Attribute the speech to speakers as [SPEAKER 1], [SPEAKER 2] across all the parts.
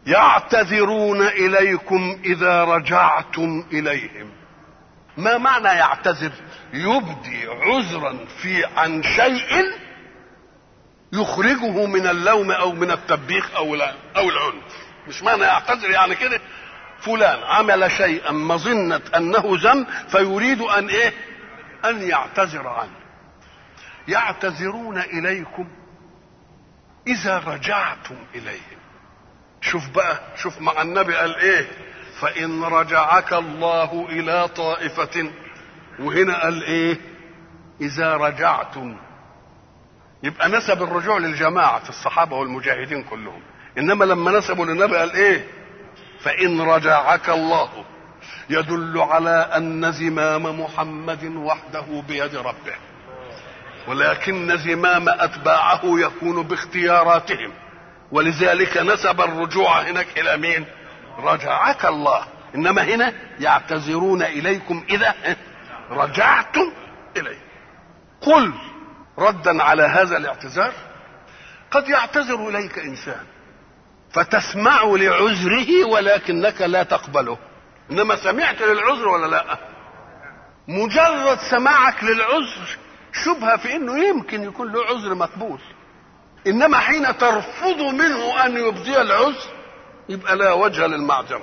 [SPEAKER 1] يعتذرون اليكم اذا رجعتم اليهم ما معنى يعتذر يبدي عذرا في عن شيء يخرجه من اللوم او من التبيخ او لا او العنف مش معنى يعتذر يعني كده فلان عمل شيئا مظنة انه ذنب فيريد ان ايه ان يعتذر عنه يعتذرون اليكم اذا رجعتم اليهم شوف بقى شوف مع النبي قال ايه فان رجعك الله الى طائفة وهنا قال ايه اذا رجعتم يبقى نسب الرجوع للجماعة الصحابة والمجاهدين كلهم انما لما نسبوا للنبي قال ايه فان رجعك الله يدل على ان زمام محمد وحده بيد ربه ولكن زمام اتباعه يكون باختياراتهم ولذلك نسب الرجوع هناك الى مين رجعك الله انما هنا يعتذرون اليكم اذا رجعتم اليه قل ردا على هذا الاعتذار قد يعتذر اليك انسان فتسمع لعذره ولكنك لا تقبله انما سمعت للعذر ولا لا مجرد سماعك للعذر شبهه في انه يمكن يكون له عذر مقبول انما حين ترفض منه ان يبدي العذر يبقى لا وجه للمعذره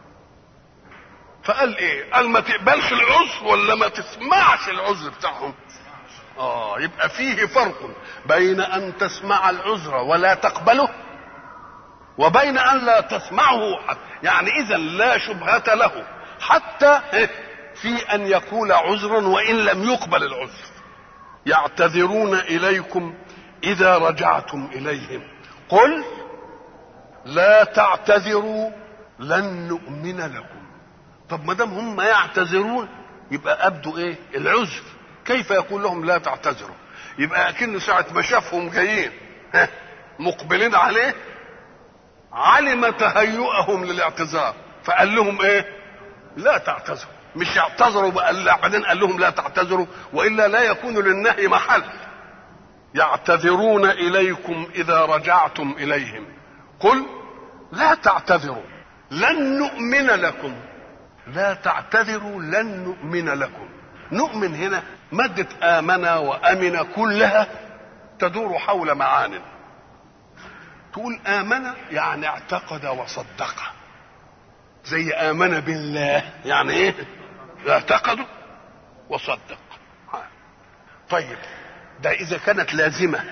[SPEAKER 1] فقال ايه قال ما تقبلش العذر ولا ما تسمعش العذر بتاعهم اه يبقى فيه فرق بين ان تسمع العذر ولا تقبله وبين ان لا تسمعه يعني اذا لا شبهة له حتى في ان يقول عذرا وان لم يقبل العذر يعتذرون اليكم اذا رجعتم اليهم قل لا تعتذروا لن نؤمن لكم طب ما دام هم يعتذرون يبقى ابدوا ايه العذر كيف يقول لهم لا تعتذروا يبقى اكن ساعه ما شافهم جايين مقبلين عليه علم تهيؤهم للاعتذار فقال لهم ايه لا تعتذروا مش يعتذروا بقى بعدين قال لهم لا تعتذروا والا لا يكون للنهي محل يعتذرون اليكم اذا رجعتم اليهم قل لا تعتذروا لن نؤمن لكم لا تعتذروا لن نؤمن لكم نؤمن هنا مادة آمن وأمن كلها تدور حول معان تقول آمن يعني اعتقد وصدق زي آمن بالله يعني إيه اعتقد وصدق طيب ده إذا كانت لازمة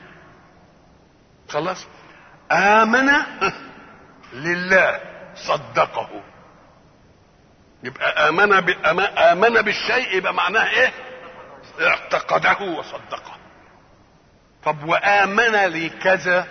[SPEAKER 1] خلاص آمن لله صدقه يبقى آمن ب... آمن بالشيء يبقى معناه إيه؟ اعتقده وصدقه طب وآمن لكذا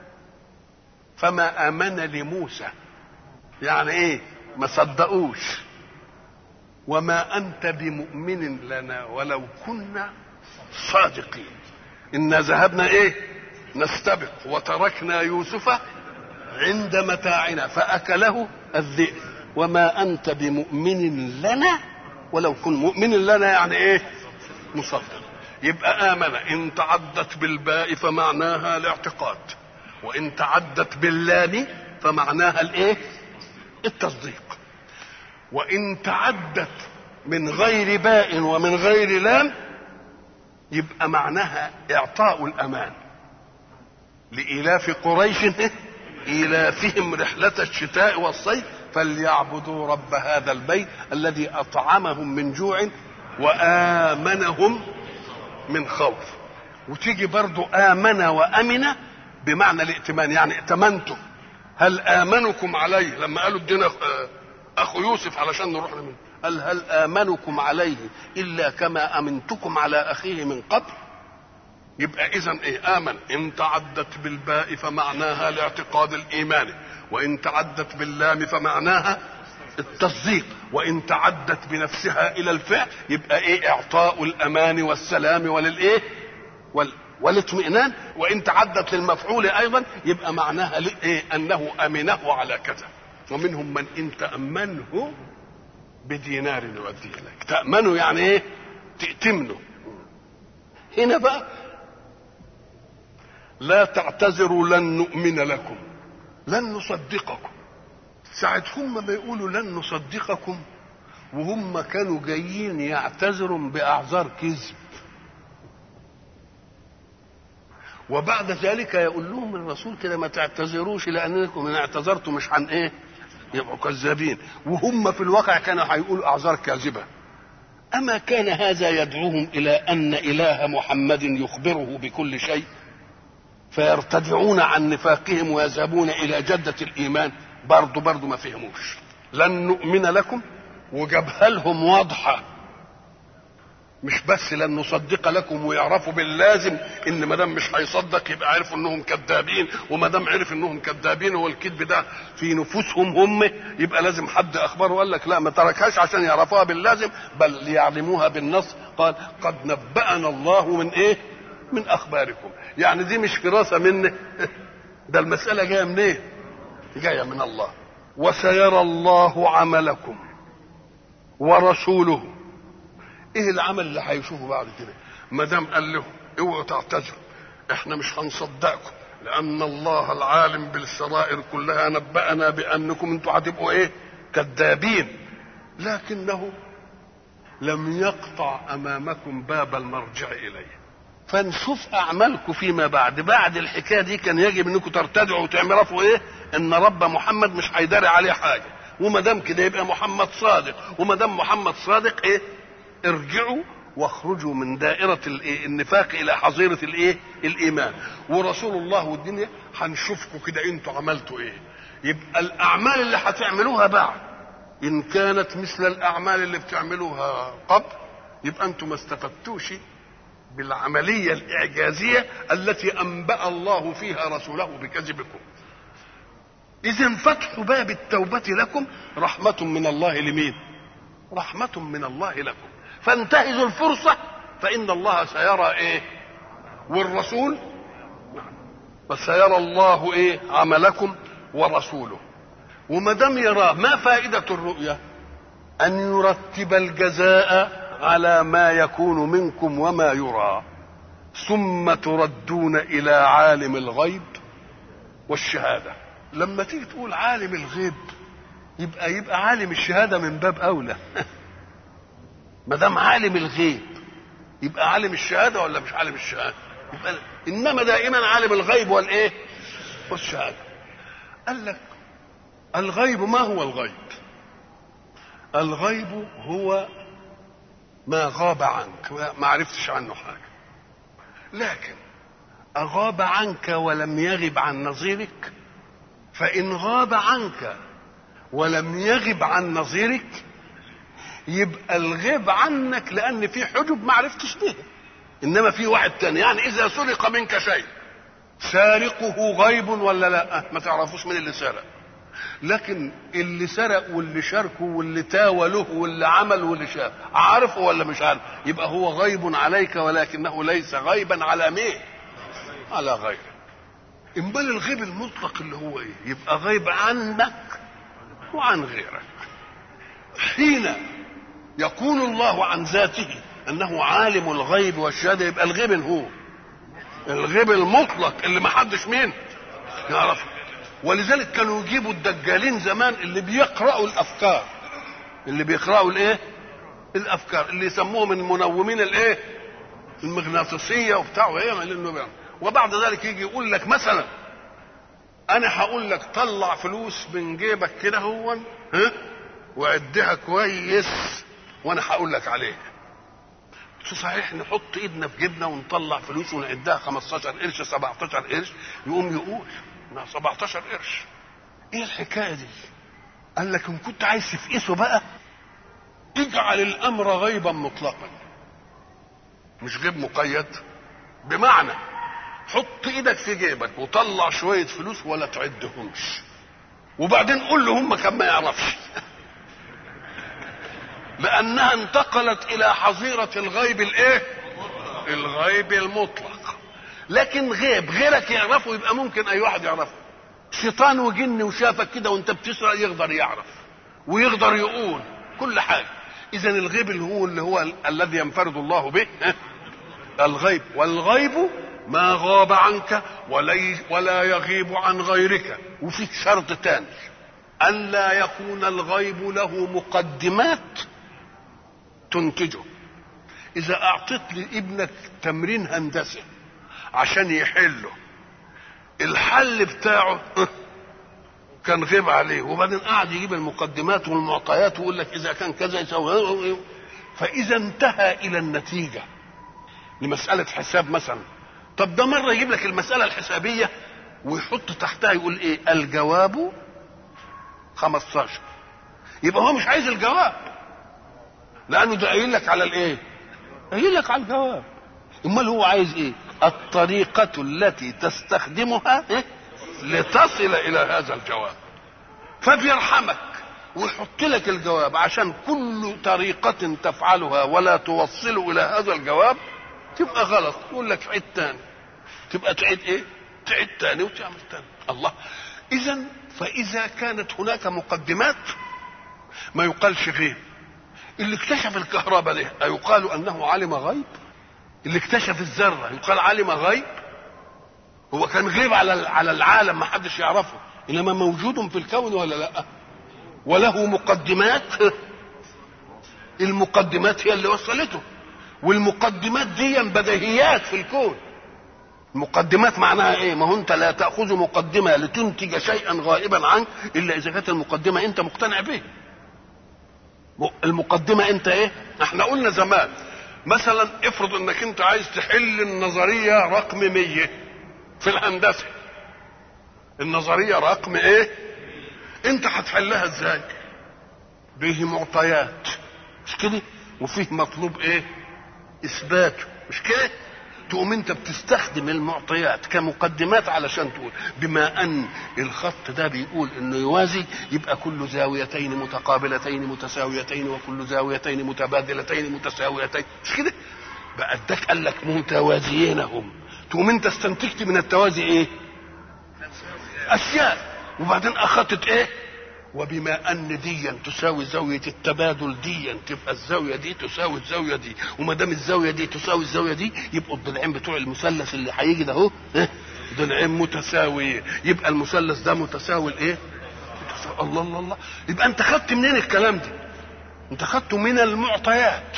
[SPEAKER 1] فما آمن لموسى يعني إيه؟ ما صدقوش وما أنت بمؤمن لنا ولو كنا صادقين إنا ذهبنا إيه؟ نستبق وتركنا يوسف عند متاعنا فأكله الذئب وما أنت بمؤمن لنا ولو كن مؤمن لنا يعني إيه مصدق يبقى آمن إن تعدت بالباء فمعناها الاعتقاد وإن تعدت باللام فمعناها الإيه التصديق وإن تعدت من غير باء ومن غير لام يبقى معناها إعطاء الأمان لإيلاف قريش إيلافهم رحلة الشتاء والصيف فليعبدوا رب هذا البيت الذي أطعمهم من جوع وآمنهم من خوف وتيجي برضو آمن وأمن بمعنى الائتمان يعني ائتمنتم هل آمنكم عليه لما قالوا ادينا أخو يوسف علشان نروح له قال هل آمنكم عليه إلا كما أمنتكم على أخيه من قبل يبقى اذا ايه امن ان تعدت بالباء فمعناها الاعتقاد الايماني وان تعدت باللام فمعناها التصديق وان تعدت بنفسها الى الفعل يبقى ايه اعطاء الامان والسلام وللايه وال والاطمئنان وان تعدت للمفعول ايضا يبقى معناها ايه انه امنه على كذا ومنهم من ان تامنه بدينار يؤديه لك تامنه يعني ايه تأتمنه هنا بقى لا تعتذروا لن نؤمن لكم لن نصدقكم ساعة هم ما يقولوا لن نصدقكم وهم كانوا جايين يعتذروا بأعذار كذب وبعد ذلك يقول لهم الرسول كده ما تعتذروش لانكم ان اعتذرتم مش عن ايه يبقوا كذابين وهم في الواقع كانوا هيقولوا اعذار كاذبه اما كان هذا يدعوهم الى ان اله محمد يخبره بكل شيء فيرتدعون عن نفاقهم ويذهبون الى جده الايمان برضه برضه ما فهموش لن نؤمن لكم وجابها لهم واضحه مش بس لن نصدق لكم ويعرفوا باللازم ان ما دام مش هيصدق يبقى عرفوا انهم كذابين وما دام عرف انهم كذابين هو الكذب ده في نفوسهم هم يبقى لازم حد اخبره قال لك لا ما تركهاش عشان يعرفوها باللازم بل ليعلموها بالنص قال قد نبأنا الله من ايه؟ من اخباركم يعني دي مش فراسه منه ده المساله جايه منين؟ إيه؟ جايه من الله وسيرى الله عملكم ورسوله ايه العمل اللي هيشوفه بعد كده ما دام قال لهم اوعوا تعتذروا احنا مش هنصدقكم لان الله العالم بالسرائر كلها نبأنا بانكم انتوا هتبقوا ايه كذابين لكنه لم يقطع امامكم باب المرجع اليه فنشوف اعمالكم فيما بعد بعد الحكايه دي كان يجب انكم ترتدعوا وتعملوا ايه ان رب محمد مش هيداري عليه حاجه وما دام كده يبقى محمد صادق وما دام محمد صادق ايه ارجعوا واخرجوا من دائرة النفاق إلى حظيرة الإيه؟ الإيمان ورسول الله والدنيا هنشوفكم كده أنتوا عملتوا إيه يبقى الأعمال اللي هتعملوها بعد إن كانت مثل الأعمال اللي بتعملوها قبل يبقى أنتوا ما استفدتوش بالعملية الإعجازية التي أنبأ الله فيها رسوله بكذبكم إذا فتح باب التوبة لكم رحمة من الله لمين؟ رحمة من الله لكم فانتهزوا الفرصة فإن الله سيرى إيه والرسول فسيرى الله إيه عملكم ورسوله وما دام يراه ما فائدة الرؤية أن يرتب الجزاء على ما يكون منكم وما يرى ثم تردون إلى عالم الغيب والشهادة لما تيجي تقول عالم الغيب يبقى يبقى عالم الشهادة من باب أولى ما دام عالم الغيب يبقى عالم الشهاده ولا مش عالم الشهاده يبقى انما دائما عالم الغيب والايه والشهاده قال لك الغيب ما هو الغيب الغيب هو ما غاب عنك ما عرفتش عنه حاجه لكن أغاب عنك ولم يغب عن نظيرك فإن غاب عنك ولم يغب عن نظيرك يبقى الغيب عنك لان في حجب ما عرفتش بها انما في واحد تاني يعني اذا سرق منك شيء سارقه غيب ولا لا ما تعرفوش مين اللي سرق لكن اللي سرق واللي شاركه واللي تاوى له واللي عمل واللي شاف عارفه ولا مش عارف يبقى هو غيب عليك ولكنه ليس غيبا على مين على غيره امال الغيب المطلق اللي هو ايه يبقى غيب عنك وعن غيرك حين يقول الله عن ذاته انه عالم الغيب والشهاده يبقى الغيب هو الغيب المطلق اللي ما حدش مين يعرفه ولذلك كانوا يجيبوا الدجالين زمان اللي بيقرأوا الافكار اللي بيقرأوا الايه الافكار اللي يسموهم المنومين الايه المغناطيسيه وبتاع وايه وبعد ذلك يجي يقول لك مثلا انا هقول لك طلع فلوس من جيبك كده هو ها وعدها كويس وانا هقول لك عليه صحيح نحط ايدنا في جيبنا ونطلع فلوس ونعدها 15 قرش 17 قرش يقوم يقول 17 قرش ايه الحكايه دي قال لك ان كنت عايز تفقسه بقى اجعل الامر غيبا مطلقا مش غيب مقيد بمعنى حط ايدك في جيبك وطلع شويه فلوس ولا تعدهمش وبعدين قول له هم كان ما يعرفش لانها انتقلت الى حظيره الغيب الايه الغيب المطلق لكن غيب غيرك يعرفه يبقى ممكن اي واحد يعرفه شيطان وجن وشافك كده وانت بتسرق يقدر يعرف ويقدر يقول كل حاجه اذا الغيب اللي هو اللي هو الذي ينفرد الله به الغيب والغيب ما غاب عنك ولي ولا يغيب عن غيرك وفي شرط تاني ألا يكون الغيب له مقدمات تنتجه إذا أعطيت لابنك تمرين هندسي عشان يحله الحل بتاعه كان غيب عليه وبعدين قعد يجيب المقدمات والمعطيات ويقول لك اذا كان كذا يسوي فاذا انتهى الى النتيجه لمساله حساب مثلا طب ده مره يجيب لك المساله الحسابيه ويحط تحتها يقول ايه الجواب 15 يبقى هو مش عايز الجواب لانه ده قايل لك على الايه قايل لك على الجواب امال هو عايز ايه الطريقه التي تستخدمها إيه؟ لتصل الى هذا الجواب فبيرحمك ويحط لك الجواب عشان كل طريقة تفعلها ولا توصل إلى هذا الجواب تبقى غلط يقول لك عيد تاني تبقى تعيد إيه؟ تعيد تاني وتعمل تاني الله إذا فإذا كانت هناك مقدمات ما يقالش غيب اللي اكتشف الكهرباء ده أيقال أنه علم غيب اللي اكتشف الذرة يقال علم غيب هو كان غيب على على العالم ما حدش يعرفه انما موجود في الكون ولا لا وله مقدمات المقدمات هي اللي وصلته والمقدمات دي بديهيات في الكون المقدمات معناها ايه ما هو انت لا تاخذ مقدمه لتنتج شيئا غائبا عنك الا اذا كانت المقدمه انت مقتنع به المقدمه انت ايه احنا قلنا زمان مثلا افرض انك انت عايز تحل النظريه رقم 100 في الهندسه النظريه رقم ايه انت هتحلها ازاي به معطيات مش كده وفيه مطلوب ايه اثباته مش كده تقوم انت بتستخدم المعطيات كمقدمات علشان تقول بما ان الخط ده بيقول انه يوازي يبقى كل زاويتين متقابلتين متساويتين وكل زاويتين متبادلتين متساويتين مش كده بقى اداك قال لك متوازيين هم تقوم انت استنتجت من التوازي ايه اشياء وبعدين اخذت ايه وبما ان ديا تساوي زاويه التبادل ديا تبقى الزاويه دي تساوي الزاويه دي وما دام الزاويه دي تساوي الزاويه دي يبقوا الضلعين بتوع المثلث اللي هيجي ده اهو ضلعين متساويين يبقى المثلث ده متساوي الايه؟ متساوي الله الله الله يبقى انت خدت منين الكلام ده؟ انت خدته من المعطيات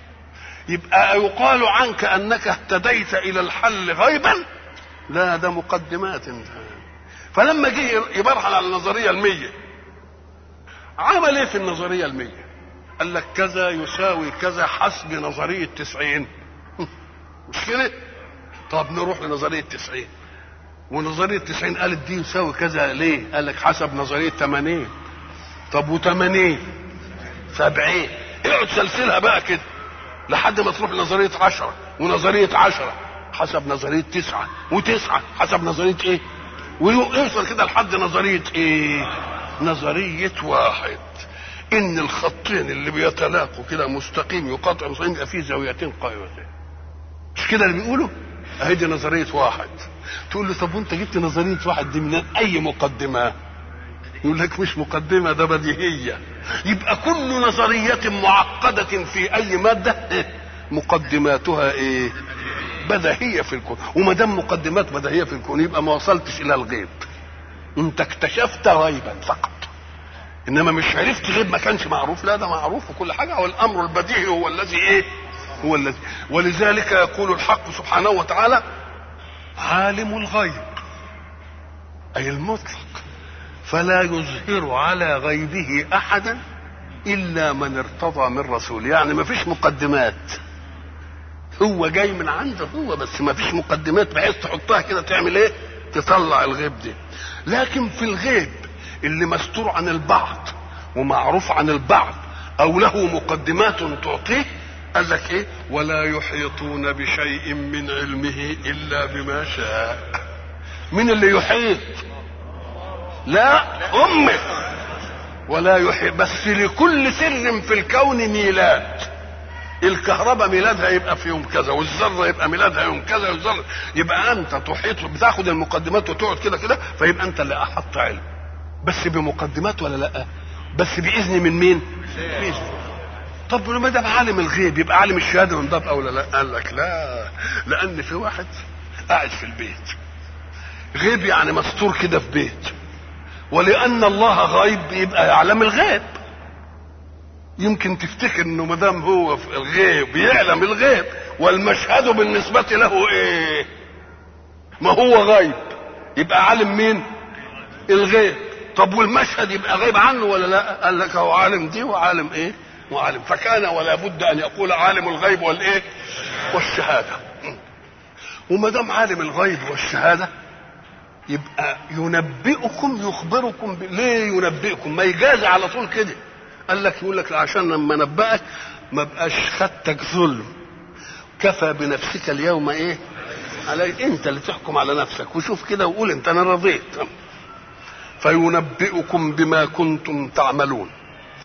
[SPEAKER 1] يبقى يقال عنك انك اهتديت الى الحل غيبا لا ده مقدمات انت فلما جه يبرهن على النظريه المية عمل ايه في النظريه المية قال لك كذا يساوي كذا حسب نظريه تسعين مش كده طب نروح لنظريه تسعين ونظريه تسعين قالت دي يساوي كذا ليه قال لك حسب نظريه 80 طب و80 70 اقعد سلسلها بقى كده لحد ما تروح لنظريه 10 ونظريه 10 حسب نظريه تسعة وتسعة حسب نظريه ايه ويوصل كده لحد نظريه ايه نظريه واحد ان الخطين اللي بيتلاقوا كده مستقيم يقاطع مستقيم يبقى فيه زاويتين قائمتين مش كده اللي بيقولوا اهي دي نظريه واحد تقول له طب وانت جبت نظريه واحد دي من اي مقدمه يقول لك مش مقدمه ده بديهيه يبقى كل نظريه معقده في اي ماده مقدماتها ايه بديهيه في الكون وما دام مقدمات بديهيه في الكون يبقى ما وصلتش الى الغيب انت اكتشفت غيبا فقط انما مش عرفت غيب ما كانش معروف لا ده معروف وكل حاجه هو الامر البديهي هو الذي ايه هو الذي ولذلك يقول الحق سبحانه وتعالى عالم الغيب اي المطلق فلا يظهر على غيبه احدا الا من ارتضى من رسول يعني ما فيش مقدمات هو جاي من عنده هو بس ما فيش مقدمات بحيث تحطها كده تعمل ايه تطلع الغيب دي لكن في الغيب اللي مستور عن البعض ومعروف عن البعض او له مقدمات تعطيه قال لك ايه ولا يحيطون بشيء من علمه الا بما شاء من اللي يحيط لا امه ولا يحيط بس لكل سر في الكون ميلاد الكهرباء ميلادها يبقى في يوم كذا والذره يبقى ميلادها يوم كذا والذره يبقى انت تحيط بتاخد المقدمات وتقعد كده كده فيبقى انت اللي احط علم بس بمقدمات ولا لا بس باذن من مين بإذن. طب ما دام عالم الغيب يبقى عالم الشهاده من باب اولى لا قال لك لا لان في واحد قاعد في البيت غيب يعني مستور كده في بيت ولان الله غيب يبقى يعلم الغيب يمكن تفتكر انه ما دام هو في الغيب يعلم الغيب والمشهد بالنسبه له ايه ما هو غيب يبقى عالم مين الغيب طب والمشهد يبقى غيب عنه ولا لا قال لك هو عالم دي وعالم ايه وعالم فكان ولا بد ان يقول عالم الغيب والايه والشهاده وما دام عالم الغيب والشهاده يبقى ينبئكم يخبركم ب... ليه ينبئكم ما يجازي على طول كده قال لك يقول لك عشان لما نبأك ما بقاش خدتك ظلم كفى بنفسك اليوم ايه علي انت اللي تحكم على نفسك وشوف كده وقول انت انا رضيت فينبئكم بما كنتم تعملون